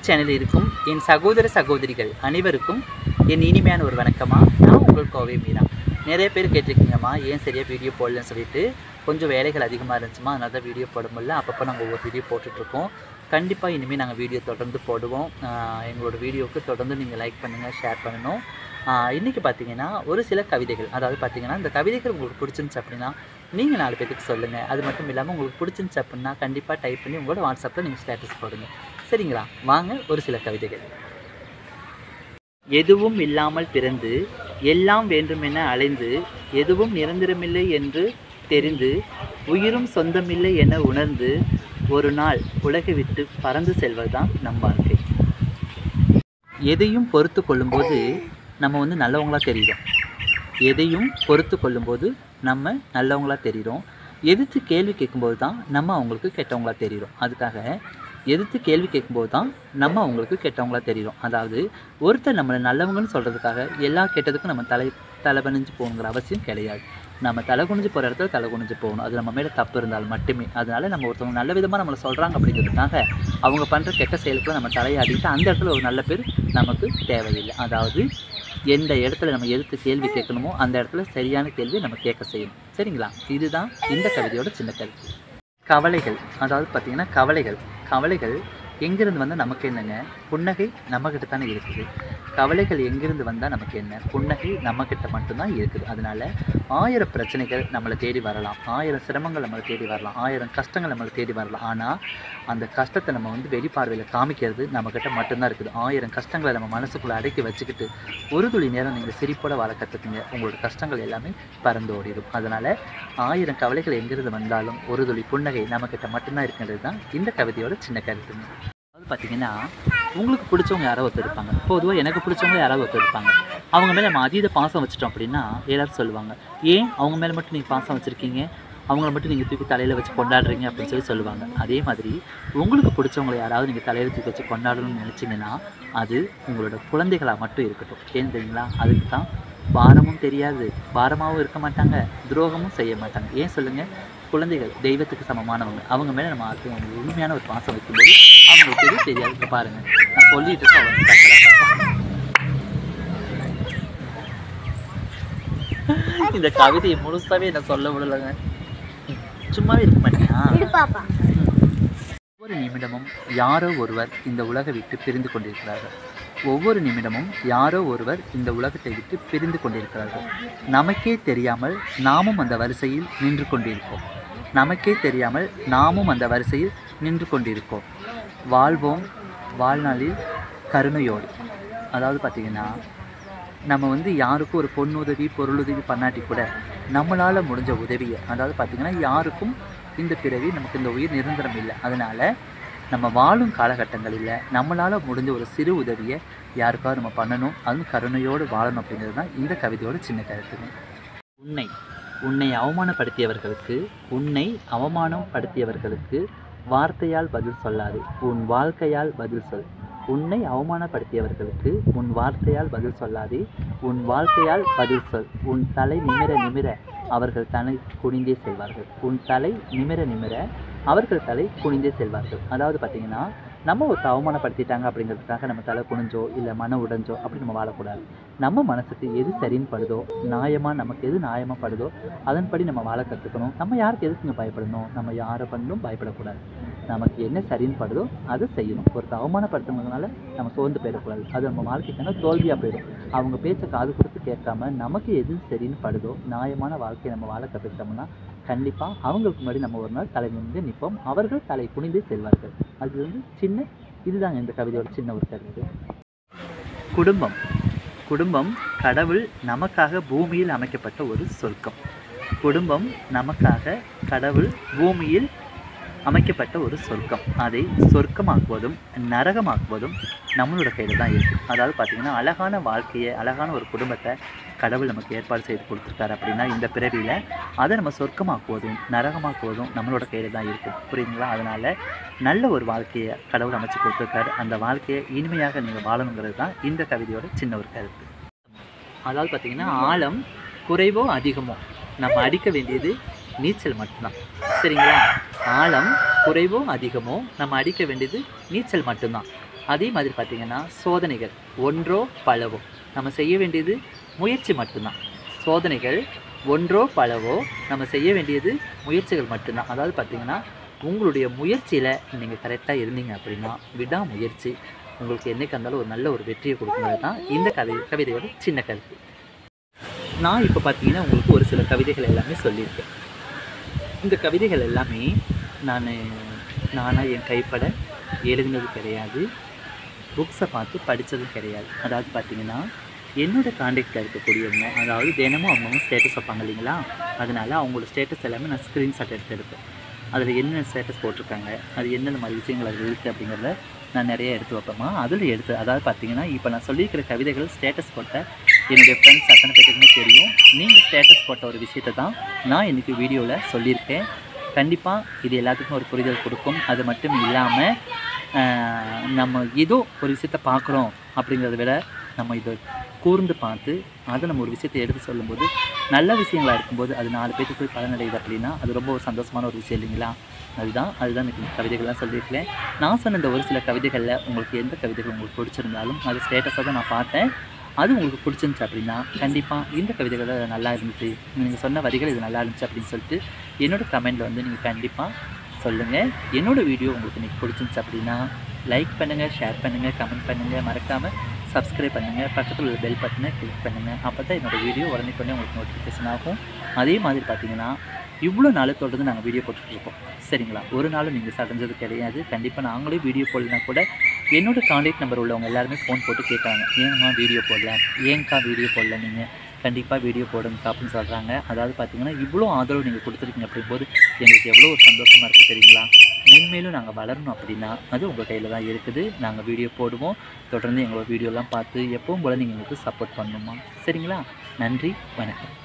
சேனலில் இருக்கும் என் சகோதர சகோதரிகள் அனைவருக்கும் என் இனிமையான ஒரு வணக்கமா நான் உங்கள் கோவை மீனா நிறைய பேர் கேட்டிருக்கீங்கம்மா ஏன் சரியாக வீடியோ போடலன்னு சொல்லிட்டு கொஞ்சம் வேலைகள் அதிகமாக இருந்துச்சுமா அதனால தான் வீடியோ போட முடியல அப்பப்போ நாங்கள் ஒவ்வொரு வீடியோ போட்டுட்ருக்கோம் கண்டிப்பாக இனிமேல் நாங்கள் வீடியோ தொடர்ந்து போடுவோம் ஆஹ் எங்களோட வீடியோவுக்கு தொடர்ந்து நீங்கள் லைக் பண்ணுங்கள் ஷேர் பண்ணணும் இன்றைக்கி பார்த்தீங்கன்னா ஒரு சில கவிதைகள் அதாவது பார்த்தீங்கன்னா இந்த கவிதைகள் உங்களுக்கு பிடிச்சிருந்துச்சு அப்படின்னா நீங்கள் நாலு பேத்துக்கு சொல்லுங்கள் அது மட்டும் இல்லாமல் உங்களுக்கு பிடிச்சிருந்துச்சு அப்படின்னா கண்டிப்பாக டைப் பண்ணி உங்களோட வாட்ஸ்அப்பில் நீங்கள் ஸ்டேட்டஸ் போடுங்க சரிங்களா வாங்க ஒரு சில கவிதைகள் எதுவும் இல்லாமல் பிறந்து எல்லாம் வேண்டுமென அலைந்து எதுவும் நிரந்தரமில்லை என்று தெரிந்து உயிரும் சொந்தமில்லை என உணர்ந்து ஒரு நாள் உலகை விட்டு பறந்து செல்வதுதான் நம் வாழ்க்கை எதையும் பொறுத்து கொள்ளும்போது நம்ம வந்து நல்லவங்களா தெரிகிறோம் எதையும் பொறுத்து கொள்ளும்போது நம்ம நல்லவங்களா தெரிகிறோம் எதிர்த்து கேள்வி கேட்கும்போது தான் நம்ம அவங்களுக்கு கெட்டவங்களா தெரிகிறோம் அதுக்காக எதிர்த்து கேள்வி கேட்கும்போது தான் நம்ம அவங்களுக்கு கெட்டவங்களா தெரிகிறோம் அதாவது ஒருத்தர் நம்மளை நல்லவங்கன்னு சொல்கிறதுக்காக எல்லா கெட்டதுக்கும் நம்ம தலை தலை பணிஞ்சு போகணுங்கிற அவசியம் கிடையாது நம்ம தலை குனிஞ்சு போகிற இடத்துல தலை குனிஞ்சு போகணும் அது நம்ம மேலே தப்பு இருந்தால் மட்டுமே அதனால நம்ம ஒருத்தவங்க நல்ல விதமாக நம்மளை சொல்கிறாங்க அப்படிங்கிறதுக்காக அவங்க பண்ணுற கெட்ட செயலுக்குள்ள நம்ம தலையாடிட்டு அந்த இடத்துல ஒரு நல்ல பேர் நமக்கு தேவையில்லை அதாவது எந்த இடத்துல நம்ம எதிர்த்து கேள்வி கேட்கணுமோ அந்த இடத்துல சரியான கேள்வியை நம்ம கேட்க செய்யணும் சரிங்களா இதுதான் இந்த கவிதையோட சின்ன கருத்து கவலைகள் அதாவது பார்த்திங்கன்னா கவலைகள் கவலைகள் எங்கிருந்து வந்தால் நமக்கு என்னங்க புன்னகை நம்மக்கிட்ட தானே இருக்குது கவலைகள் எங்கிருந்து வந்தால் நமக்கு என்ன புன்னகை நம்மக்கிட்ட மட்டும்தான் இருக்குது அதனால ஆயிரம் பிரச்சனைகள் நம்மளை தேடி வரலாம் ஆயிரம் சிரமங்கள் நம்மளை தேடி வரலாம் ஆயிரம் கஷ்டங்கள் நம்மளை தேடி வரலாம் ஆனால் அந்த கஷ்டத்தை நம்ம வந்து வெளிப்பார்வையில் காமிக்கிறது நம்மக்கிட்ட மட்டும்தான் இருக்குது ஆயிரம் கஷ்டங்களை நம்ம மனசுக்குள்ளே அடக்கி வச்சுக்கிட்டு ஒரு துளி நேரம் நீங்கள் சிரிப்போட வாழ கற்றுக்குங்க உங்களோட கஷ்டங்கள் எல்லாமே பறந்து ஓடிடும் அதனால் ஆயிரம் கவலைகள் எங்கிருந்து வந்தாலும் ஒரு துளி புன்னகை நம்மக்கிட்ட மட்டும்தான் இருக்கின்றது தான் இந்த கவிதையோட சின்ன கருத்துங்க அதாவது பார்த்தீங்கன்னா உங்களுக்கு பிடிச்சவங்க யாரோ ஒருத்தர் இருப்பாங்க பொதுவாக எனக்கு பிடிச்சவங்க யாராவது ஒருத்தர் இருப்பாங்க அவங்க மேலே நம்ம அதீத பாசம் வச்சிட்டோம் அப்படின்னா எல்லாரும் சொல்லுவாங்க ஏன் அவங்க மேலே மட்டும் நீங்கள் பாசம் வச்சுருக்கீங்க அவங்கள மட்டும் நீங்கள் தூக்கி தலையில் வச்சு கொண்டாடுறீங்க அப்படின்னு சொல்லி சொல்லுவாங்க அதே மாதிரி உங்களுக்கு பிடிச்சவங்களை யாராவது நீங்கள் தலையில் தூக்கி வச்சு கொண்டாடணும்னு நினச்சிங்கன்னா அது உங்களோட குழந்தைகளாக மட்டும் இருக்கட்டும் ஏன் தெரியுங்களா அதுக்கு தான் பாரமும் தெரியாது பாரமாகவும் இருக்க மாட்டாங்க துரோகமும் செய்ய மாட்டாங்க ஏன் சொல்லுங்கள் குழந்தைகள் தெய்வத்துக்கு சமமானவங்க அவங்க மேலே நம்ம அது அவங்க உண்மையான ஒரு பாசம் வைக்கும்போது அவங்களுக்கு எதுவும் தெரியாது இப்ப பாருங்க நான் சொல்லிட்டு இருக்கேன் அவங்க டக்குனு டக்குனு. இந்த கவிதையை முழுசாவே நான் சொல்ல விடலைங்க சும்மாவே இருக்க மாட்டேனா பாப்பா ஒவ்வொரு நிமிடமும் யாரோ ஒருவர் இந்த உலகை விட்டு பிரிந்து கொண்டிருக்கிறார்கள் ஒவ்வொரு நிமிடமும் யாரோ ஒருவர் இந்த உலகத்தை விட்டு பிரிந்து கொண்டிருக்கிறார்கள் நமக்கே தெரியாமல் நாமும் அந்த வரிசையில் நின்று கொண்டிருப்போம் நமக்கே தெரியாமல் நாமும் அந்த வரிசையில் நின்று கொண்டிருக்கோம் வாழ்வோம் வாழ்நாளில் கருணையோடு அதாவது பார்த்திங்கன்னா நம்ம வந்து யாருக்கும் ஒரு பொண்ணுதவி பொருளுதவி பண்ணாட்டி கூட நம்மளால் முடிஞ்ச உதவியை அதாவது பார்த்திங்கன்னா யாருக்கும் இந்த பிறவி நமக்கு இந்த உயிர் நிரந்தரம் இல்லை அதனால் நம்ம வாழும் காலகட்டங்களில் நம்மளால் முடிஞ்ச ஒரு சிறு உதவியை யாருக்காவது நம்ம பண்ணணும் அதுவும் கருணையோடு வாழணும் அப்படிங்கிறது தான் இந்த கவிதையோட சின்ன கருத்துங்க உன்னை உன்னை அவமானப்படுத்தியவர்களுக்கு உன்னை அவமானப்படுத்தியவர்களுக்கு வார்த்தையால் பதில் சொல்லாது உன் வாழ்க்கையால் பதில் சொல் உன்னை அவமானப்படுத்தியவர்களுக்கு உன் வார்த்தையால் பதில் சொல்லாதே உன் வாழ்க்கையால் பதில் சொல் உன் தலை நிமிர நிமிர அவர்கள் தலை குனிந்தே செல்வார்கள் உன் தலை நிமிர நிமிர அவர்கள் தலை குனிந்தே செல்வார்கள் அதாவது பார்த்தீங்கன்னா நம்ம ஒரு அவமானப்படுத்திட்டாங்க அப்படிங்கிறதுக்காக நம்ம தலை குனிஞ்சோ இல்லை மன உடைஞ்சோ அப்படி நம்ம வாழக்கூடாது நம்ம மனசுக்கு எது சரின்னு படுதோ நியாயமாக நமக்கு எது நியாயமாக படுதோ அதன்படி நம்ம வாழ கற்றுக்கணும் நம்ம யாருக்கு எதுக்குங்க பயப்படணும் நம்ம யாரை பண்ணிலும் பயப்படக்கூடாது நமக்கு என்ன சரின்னு படுதோ அதை செய்யணும் ஒருத்தர் அவமானப்படுத்துனதுனால நம்ம சோர்ந்து போயிடக்கூடாது அது நம்ம வாழ்க்கைக்கான தோல்வியாக போயிடும் அவங்க பேச்சை காது கொடுத்து கேட்காம நமக்கு எது சரின்னு படுதோ நியாயமான வாழ்க்கையை நம்ம வாழ கற்றுக்கிட்டோம்னா கண்டிப்பாக அவங்களுக்கு முன்னாடி நம்ம ஒரு நாள் தலை நிமிர்ந்து நிற்போம் அவர்கள் தலை குனிந்து செல்வார்கள் அது வந்து சின்ன இதுதாங்க இந்த கவிதையோட சின்ன ஒரு கருத்து குடும்பம் குடும்பம் கடவுள் நமக்காக பூமியில் அமைக்கப்பட்ட ஒரு சொர்க்கம் குடும்பம் நமக்காக கடவுள் பூமியில் அமைக்கப்பட்ட ஒரு சொர்க்கம் அதை சொர்க்கமாக்குவதும் நரகமாக்குவதும் நம்மளோட கையில் தான் இருக்குது அதாவது பார்த்திங்கன்னா அழகான வாழ்க்கையை அழகான ஒரு குடும்பத்தை கடவுள் நமக்கு ஏற்பாடு செய்து கொடுத்துருக்காரு அப்படின்னா இந்த பிறவியில் அதை நம்ம சொர்க்கமாக்குவதும் நரகமாக்குவதும் நம்மளோட கையில் தான் இருக்குது புரியுதுங்களா அதனால் நல்ல ஒரு வாழ்க்கையை கடவுள் அமைச்சு கொடுத்துருக்காரு அந்த வாழ்க்கையை இனிமையாக நீங்கள் வாழணுங்கிறது தான் இந்த கவிதையோட சின்ன ஒரு கருத்து அதாவது பார்த்திங்கன்னா ஆழம் குறைவோ அதிகமோ நம்ம அடிக்க வேண்டியது நீச்சல் மட்டும்தான் சரிங்களா ஆழம் குறைவோ அதிகமோ நம்ம அடிக்க வேண்டியது நீச்சல் மட்டும்தான் அதே மாதிரி பார்த்திங்கன்னா சோதனைகள் ஒன்றோ பலவோ நம்ம செய்ய வேண்டியது முயற்சி மட்டும்தான் சோதனைகள் ஒன்றோ பலவோ நம்ம செய்ய வேண்டியது முயற்சிகள் மட்டும்தான் அதாவது பார்த்திங்கன்னா உங்களுடைய முயற்சியில் நீங்கள் கரெக்டாக இருந்தீங்க அப்படின்னா விடாமுயற்சி உங்களுக்கு என்னைக்கு இருந்தாலும் ஒரு நல்ல ஒரு வெற்றியை கொடுக்குறது தான் இந்த கதை கவிதையோட சின்ன கருத்து நான் இப்போ பார்த்தீங்கன்னா உங்களுக்கு ஒரு சில கவிதைகள் எல்லாமே சொல்லியிருக்கேன் இந்த கவிதைகள் எல்லாமே நான் நானாக என் கைப்பட எழுதினது கிடையாது புக்ஸை பார்த்து படித்ததும் கிடையாது அதாவது பார்த்தீங்கன்னா என்னோட காண்டாக்டில் இருக்கக்கூடியவங்க அதாவது தினமும் அவங்கவுங்க ஸ்டேட்டஸ் வைப்பாங்க இல்லைங்களா அதனால் அவங்களோட ஸ்டேட்டஸ் எல்லாமே நான் ஸ்க்ரீன்ஷாட் எடுத்து எடுப்பேன் அதில் என்னென்ன ஸ்டேட்டஸ் போட்டிருக்காங்க அது என்னென்ன மாதிரி விஷயங்கள் அது இருக்குது அப்படிங்கிறத நான் நிறைய எடுத்து வைப்பேம்மா அதில் எடுத்து அதாவது பார்த்தீங்கன்னா இப்போ நான் சொல்லியிருக்கிற கவிதைகள் ஸ்டேட்டஸ் போட்ட என்னுடைய ஃப்ரெண்ட்ஸ் அத்தனை பேருக்குமே தெரியும் நீங்கள் ஸ்டேட்டஸ் போட்ட ஒரு விஷயத்தை தான் நான் இன்றைக்கி வீடியோவில் சொல்லியிருக்கேன் கண்டிப்பாக இது எல்லாத்துக்கும் ஒரு புரிதல் கொடுக்கும் அது மட்டும் இல்லாமல் நம்ம ஏதோ ஒரு விஷயத்தை பார்க்குறோம் அப்படிங்கிறத விட நம்ம இதை கூர்ந்து பார்த்து அதை நம்ம ஒரு விஷயத்தை எடுத்து சொல்லும்போது நல்ல விஷயங்களாக இருக்கும்போது அது நாலு பேருக்கு போய் பலனடையுது அப்படின்னா அது ரொம்ப ஒரு சந்தோஷமான ஒரு விஷயம் இல்லைங்களா அதுதான் அதுதான் எனக்கு இந்த கவிதைகள்லாம் சொல்லியிருக்கேன் நான் சொன்ன இந்த ஒரு சில கவிதைகளில் உங்களுக்கு எந்த கவிதைகள் உங்களுக்கு பிடிச்சிருந்தாலும் அது ஸ்டேட்டஸாக தான் நான் பார்த்தேன் அது உங்களுக்கு பிடிச்சிருந்துச்சு அப்படின்னா கண்டிப்பாக இந்த கவிதைகள் நல்லா இருந்துச்சு நீங்கள் சொன்ன வரிகள் இது நல்லா இருந்துச்சு அப்படின்னு சொல்லிட்டு என்னோடய கமெண்டில் வந்து நீங்கள் கண்டிப்பாக சொல்லுங்கள் என்னோடய வீடியோ உங்களுக்கு இன்றைக்கி பிடிச்சிருந்துச்சு அப்படின்னா லைக் பண்ணுங்கள் ஷேர் பண்ணுங்கள் கமெண்ட் பண்ணுங்கள் மறக்காமல் சப்ஸ்கிரைப் பண்ணுங்கள் பக்கத்தில் உள்ள பெல் பட்டனை கிளிக் பண்ணுங்கள் அப்போ தான் என்னோடய வீடியோ உடனே உடனே உங்களுக்கு நோட்டிஃபிகேஷன் ஆகும் அதே மாதிரி பார்த்தீங்கன்னா இவ்வளோ நாள் தொடர்ந்து நாங்கள் வீடியோ போட்டுட்ருக்கோம் சரிங்களா ஒரு நாளும் நீங்கள் சடைஞ்சது கிடையாது கண்டிப்பாக நாங்களே வீடியோ போடலனா கூட என்னோட காண்டாக்ட் நம்பர் உள்ளவங்க எல்லாருமே ஃபோன் போட்டு கேட்குறாங்க ஏங்கம்மா வீடியோ போடல ஏங்கக்கா வீடியோ போடல நீங்கள் கண்டிப்பாக வீடியோ போடுங்கக்கா அப்படின்னு சொல்கிறாங்க அதாவது பார்த்தீங்கன்னா இவ்வளோ ஆதரவு நீங்கள் கொடுத்துருக்கீங்க அப்படிங்கும்போது எங்களுக்கு எவ்வளோ ஒரு சந்தோஷமாக இருக்குது தெரியுங்களா மென்மேலும் நாங்கள் வளரணும் அப்படின்னா அது உங்கள் கையில் தான் இருக்குது நாங்கள் வீடியோ போடுவோம் தொடர்ந்து எங்களோட வீடியோலாம் பார்த்து எப்பவும் போல் நீங்கள் எங்களுக்கு சப்போர்ட் பண்ணணுமா சரிங்களா நன்றி வணக்கம்